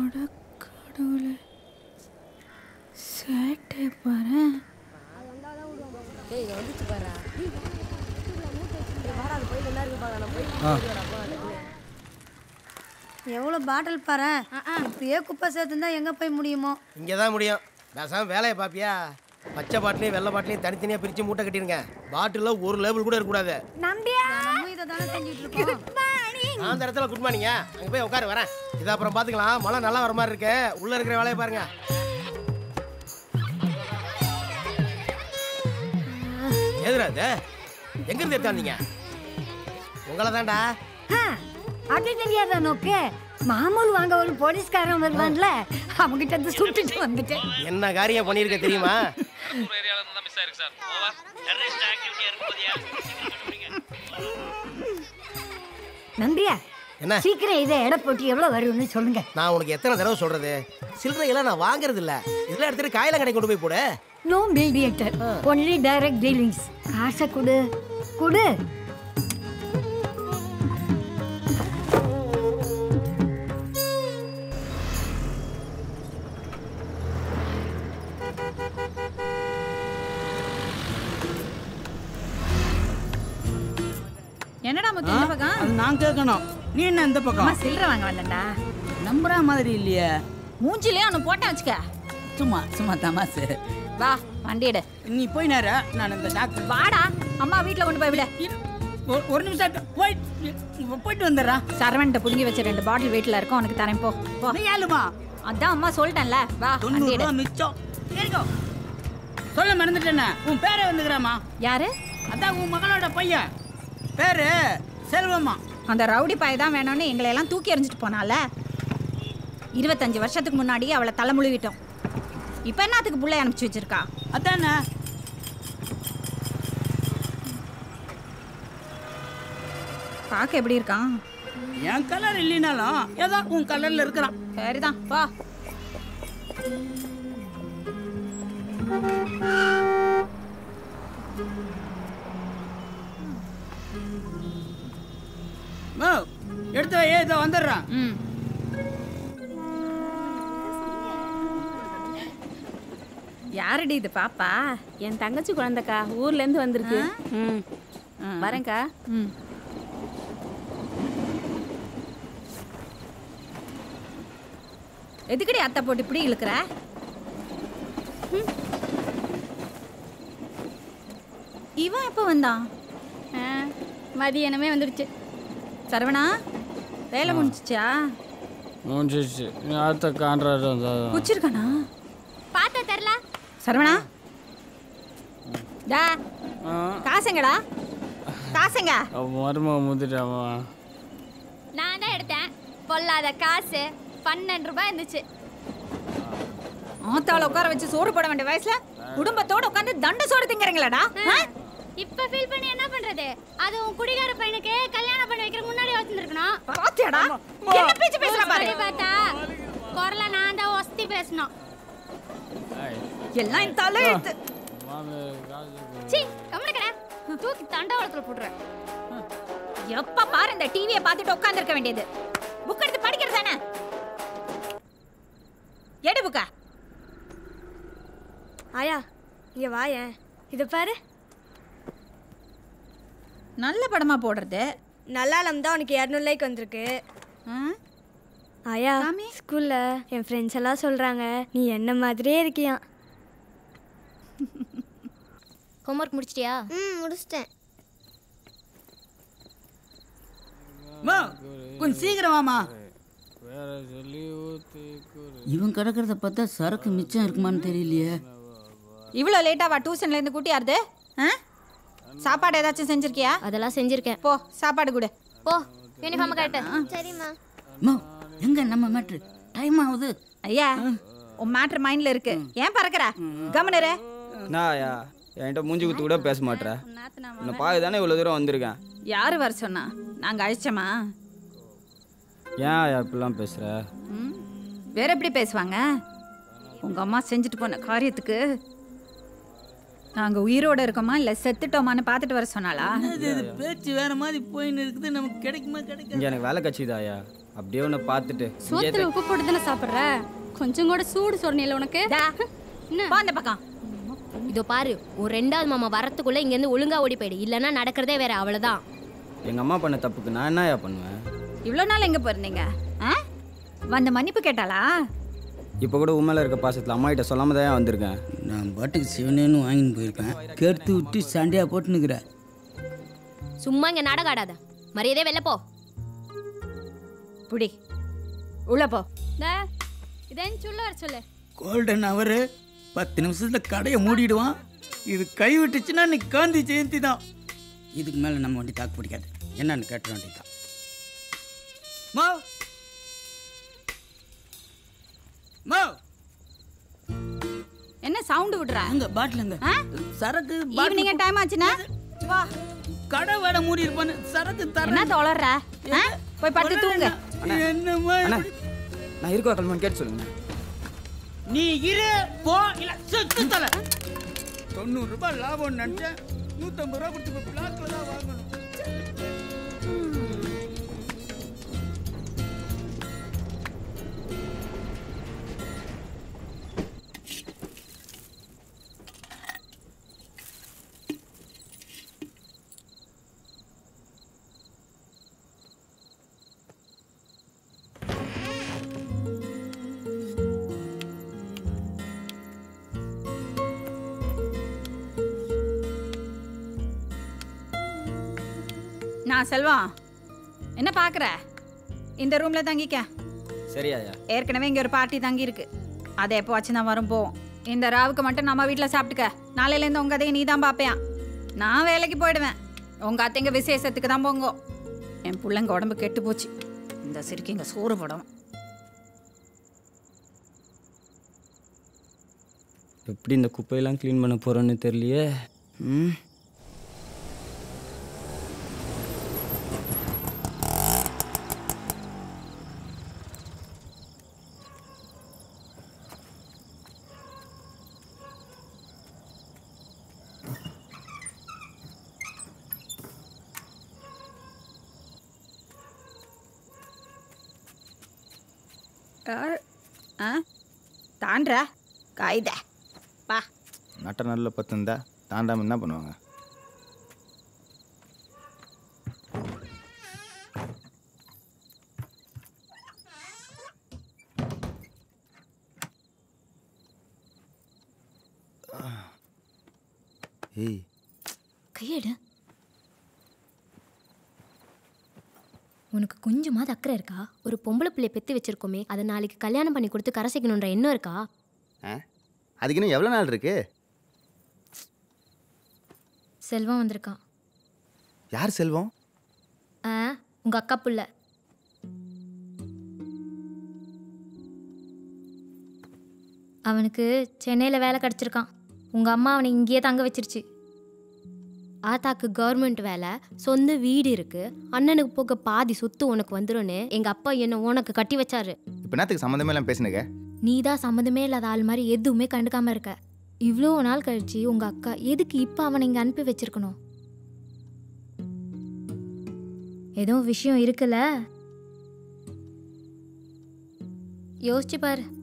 அட கடவுளே சேட்டை பாரு ஏய் இங்க வந்துச்சு பாரா வாடா அது போய் நல்லா இருக்கு பாரா நான் போய் எவ்வளோ பாட்டில் பாரு இப்பயே குப்பை சேர்த்துருந்தா எங்கே போய் முடியுமோ இங்கே தான் முடியும் பேசாம வேலையை பாப்பியா பச்சை பாட்டிலையும் வெள்ளை பாட்டிலையும் தனித்தனியாக பிரித்து மூட்டை கட்டிடுங்க பாட்டிலில் ஒரு லேபிள் கூட இருக்கக்கூடாது நம்ம இதை தானே செஞ்சுட்டு இருக்கோம் நான் அந்த இடத்துல குட் மார்னிங்க அங்கே போய் உட்காரு வரேன் இதை அப்புறம் பார்த்துக்கலாம் மழை நல்லா வர மாதிரி இருக்கு உள்ளே இருக்கிற வேலையை பாருங்க எதுடா இது எங்கேருந்து எடுத்தாந்தீங்க உங்களை தான்டா அது தெரியாதா நோக்கு மாமூல் வாங்க ஒரு போலீஸ்காரன் வருவான்ல அவங்கிட்ட இருந்து சுட்டுட்டு வந்துட்டேன் என்ன காரியம் பண்ணியிருக்க தெரியுமா நம்பியா என்ன சீக்கிரம் இதை எடை போட்டு எவ்வளோ வரும்னு சொல்லுங்க நான் உனக்கு எத்தனை தடவை சொல்றது சில்லறையெல்லாம் நான் வாங்குறது இல்ல இதெல்லாம் எடுத்துட்டு காயில கடை கொண்டு போய் போடு no mediator only direct dealings காசை கொடு கொடு என்னடா முத்து இந்த பக்கம் அது நான் கேட்கணும் நீ என்ன இந்த அம்மா பக்கம் சில்லற வாங்க வந்தேன்டா நம்புற மாதிரி இல்லையே மூஞ்சிலே அவனு போட்டேன் வச்சுக்க சும்மா சும்மா தமாசு வா வண்டி எடு நீ போய் நேர நான் இந்த டாக்டர் வாடா அம்மா வீட்ல கொண்டு போய் விட இரு, ஒரு- ஒரு நிமிஷம் போய் போயிட்டு வந்துடுறான் சரவண்ட புடுங்கி வச்ச ரெண்டு பாட்டில் வீட்ல இருக்கும் உனக்கு தரேன் போ போ நீ ஏழுமா அதான் அம்மா சொல்லிட்டேன்ல வா வண்டி தொண்ணூறு எடு ரூபா மிச்சம் சரிக்கோ சொல்ல மறந்துட்டேனே உன் பேரே வந்துக்கிறாமா யாரு அதான் உன் மகளோட பையன் பேரு செல்வமா அந்த ரவுடி பாய் தான் வேணும்னு எங்களை எல்லாம் தூக்கி எறிஞ்சிட்டு போனால இருபத்தஞ்சு வருஷத்துக்கு முன்னாடி அவளை தலைமுழுவிட்டோம் இப்போ என்னத்துக்கு புள்ளை அனுப்பிச்சு வச்சிருக்கா அதானே பார்க்க எப்படி இருக்கான் என் கலர் இல்லைனாலும் ஏதோ உன் கலர்ல இருக்கிறான் சரிதான் வா மோ, எடுத்து வை ஏதோ வந்துடுறான் ம் யாருடி இது பாப்பா என் தங்கச்சி குழந்தைக்கா ஊர்ல இருந்து வந்திருக்கு ம் வரேன்க்கா ம் எதுக்குடி அத்தை போட்டு இப்படி இழுக்கிற ம். இவன் எப்போ வந்தான் மதியானமே வந்துடுச்சு சரவணா வேலை முடிஞ்சிச்சா முடிஞ்சிச்சு அடுத்த கான்ட்ராக்ட் வந்தால் குச்சிருக்கானா பார்த்தா தெரில சரவணா டா காசுங்கடா காசுங்க மருமக முந்திட்டாமா நான் தான் எடுத்தேன் பொல்லாத காசு பன்னெண்டு ரூபாய் இருந்துச்சு ஆத்தால உட்கார வச்சு சோறு போட வேண்டிய வயசுல குடும்பத்தோட உட்காந்து தண்ட சோறு திங்கறீங்களாடா ஆ? இப்ப ஃபீல் பண்ணி என்ன பண்றது அது உன் குடிகார பையனுக்கு கல்யாணம் பண்ணி வைக்கிற முன்னாடி வச்சிருக்கணும் பாத்தியாடா என்ன பேச்சு பேசுற பாரு சரி பார்த்தா குரல நான் தான் ஒஸ்தி பேசணும் எல்லாம் இந்த தலையெழுத்து சி கம்மனு கடை தூக்கி தண்டவாளத்துல போட்டுறேன் எப்ப பாரு இந்த டிவியை பார்த்துட்டு உட்கார்ந்திருக்க வேண்டியது புக் எடுத்து படிக்கிறது தானே எடு புக்கா ஆயா இங்க வாயேன் இத பாரு நல்ல படமா போடுறது நல்லாலம் தான் உனக்கு இரநூறு லைக் வந்திருக்கு ஆ? ஆயா சாமி. ஸ்கூல்ல என் ஃப்ரெண்ட்ஸ் எல்லாம் சொல்றாங்க நீ என்ன மாதிரியே இருக்கியா ஹோம்ஒர்க் முடிச்சிட்டியா ம் முடிச்சிட்டேன் மோ, கொஞ்சம் சீக்கிரம் வாமா வேற சொல்லி ஊற்றி இவன் கிடக்கிறத பார்த்தா சரக்கு மிச்சம் இருக்குமான்னு தெரியலையே இவ்வளோ லேட்டாவா டியூஷன்ல இருந்து கூட்டியாருது ஆ? சாப்பாடு ஏதாச்சும் செஞ்சிருக்கியா அதெல்லாம் செஞ்சிருக்கேன் போ சாப்பாடு கொடு போ யூனிஃபார்ம் கரெக்ட் சரிம்மா மோ எங்க நம்ம மேட்ரு டைம் ஆகுது ஐயா உன் மேட்ரு மைண்ட்ல இருக்கு ஏன் பறக்குற கவனரு நாயா என்கிட்ட மூஞ்சி குத்து கூட பேச மாட்டேற உன்னை பார்க்க தானே இவ்வளோ தூரம் வந்திருக்கேன் யாரு வர சொன்னா நாங்க அழிச்சோமா ஏன் ஆயா இப்படிலாம் பேசுகிற ம்? வேற எப்படி பேசுவாங்க உங்க அம்மா செஞ்சுட்டு போன காரியத்துக்கு நாங்க உயிரோட இருக்கோமா இல்ல செத்துட்டோமான்னு பார்த்துட்டு வர சொன்னாளா அது இது பேச்சு வேற மாதிரி போயின்னு இருக்குது நமக்கு கிடைக்குமா கிடைக்காது இங்கே எனக்கு வேலை கட்சிதாயா அப்படியே உன்னை பார்த்துட்டு இங்கேயே சோத்துல உப்பு போட்டு தானே சாப்பிட்ற கொஞ்சம் கூட சூடு சொரணில உனக்கு டா, என்ன போ அந்த பக்கம் இதோ பாரு ஒரு ரெண்டாவது மாமா வரத்துக்குள்ள இங்க இருந்து ஒழுங்கா ஓடி போயிடு இல்லைன்னா நடக்கிறதே வேற அவ்வளவுதான் எங்கள் அம்மா பண்ண தப்புக்கு நான் என்னயா பண்ணுவேன் இவ்வளோ நாள் எங்க போயிருந்தீங்க ஆ? வந்து மன்னிப்பு கேட்டாளா இப்போ கூட உண்மையில இருக்க பாசத்தில் அம்மா கிட்ட சொல்லாம தான் வந்திருக்கேன் நான் பாட்டுக்கு சிவனேன்னு வாங்கின்னு போயிருக்கேன் கேர்த்து விட்டு சண்டையா போட்டுனுக்குற சும்மா இங்க நாடகம் ஆடாத மரியாதையே வெளில போ புடி உள்ள போ டே, இதேன்னு சொல்ல வர சொல்லு கோல்டன் அவரு பத்து நிமிஷத்துல கடையை மூடிடுவான் இது கை விட்டுச்சுன்னா நீ காந்தி ஜெயந்தி தான் இதுக்கு மேல நம்ம வண்டி தாக்கு பிடிக்காது என்னன்னு கேட்ட வேண்டியதுதான் மா மா என்ன சவுண்ட் விடுற அங்க பாட்டிலுங்க ஆ? சரக்கு ஈவினிங் டைம் ஆச்சுன்னா வா கடை வேட மூடி இருப்பான்னு சரக்கு என்ன தரேன் தொலைற ஆ? போய் படுத்து தூங்கு என்னம்மா அண்ணா இப்படி? நான் இருக்கோ கல்மன் கேட்டு சொல்லுங்க நீ இரு போ இல்ல சுத்து தல தொண்ணூறு ரூபாய் லாபம் நினைச்சேன் நூத்தம்பது ரூபா கொடுத்து இப்போ பிளாக்ல தான் வாங்கணும் நான் செல்வம் என்ன பாக்குற இந்த ரூம்ல தங்கிக்க சரியாயா ஏற்கனவே இங்க ஒரு பார்ட்டி தங்கி இருக்கு அது எப்போ வச்சு தான் வரும் போவோம் இந்த ராவுக்கு மட்டும் நம்ம வீட்டில் சாப்பிட்டுக்க நாளையில இருந்து உங்க அதையும் நீ தான் பாப்பேன் நான் வேலைக்கு போயிடுவேன் உங்க அத்தைங்க விசேஷத்துக்கு தான் போங்கோ என் பிள்ளைங்க உடம்பு கெட்டு போச்சு இந்த சிரிக்கிங்க சோறு படம் எப்படி இந்த குப்பையெல்லாம் க்ளீன் பண்ண போகிறோன்னு தெரியலையே ம் ஆ தாண்ட காய்த பா நட்ட நல்ல பத்துந்தா தாண்டாம என்ன பண்ணுவாங்க ஏய் கையெடு உனக்கு கொஞ்சமாவது அக்கறை இருக்கா ஒரு பொம்பளை பிள்ளைய பெத்து வச்சிருக்கோமே அதை நாளைக்கு கல்யாணம் பண்ணி கொடுத்து கரை சேர்க்கணுன்ற எண்ணம் இருக்கா ஆ அதுக்கு இன்னும் எவ்வளோ நாள் இருக்கு செல்வம் வந்திருக்கான் யார் செல்வம் ஆ உங்க அக்கா புள்ள அவனுக்கு சென்னையில் வேலை கிடச்சிருக்கான் உங்கள் அம்மா அவனை இங்கேயே தங்க வச்சிருச்சு ஆத்தாக்கு கவர்மெண்ட் வேலை சொந்த வீடு இருக்கு அண்ணனுக்கு போக பாதி சொத்து உனக்கு வந்துரும்னு எங்கள் அப்பா என்ன உனக்கு கட்டி வச்சாரு இப்போ என்னத்துக்கு சம்மந்தமே எல்லாம் பேசுனுங்க நீ தான் சம்மந்தமே இல்லாத ஆள் மாதிரி எதுவுமே கண்டுக்காம இருக்க இவ்வளோ நாள் கழிச்சு உங்க அக்கா எதுக்கு இப்போ அவனை இங்கே அனுப்பி வச்சிருக்கணும் ஏதோ விஷயம் இருக்குல்ல யோசிச்சு பாரு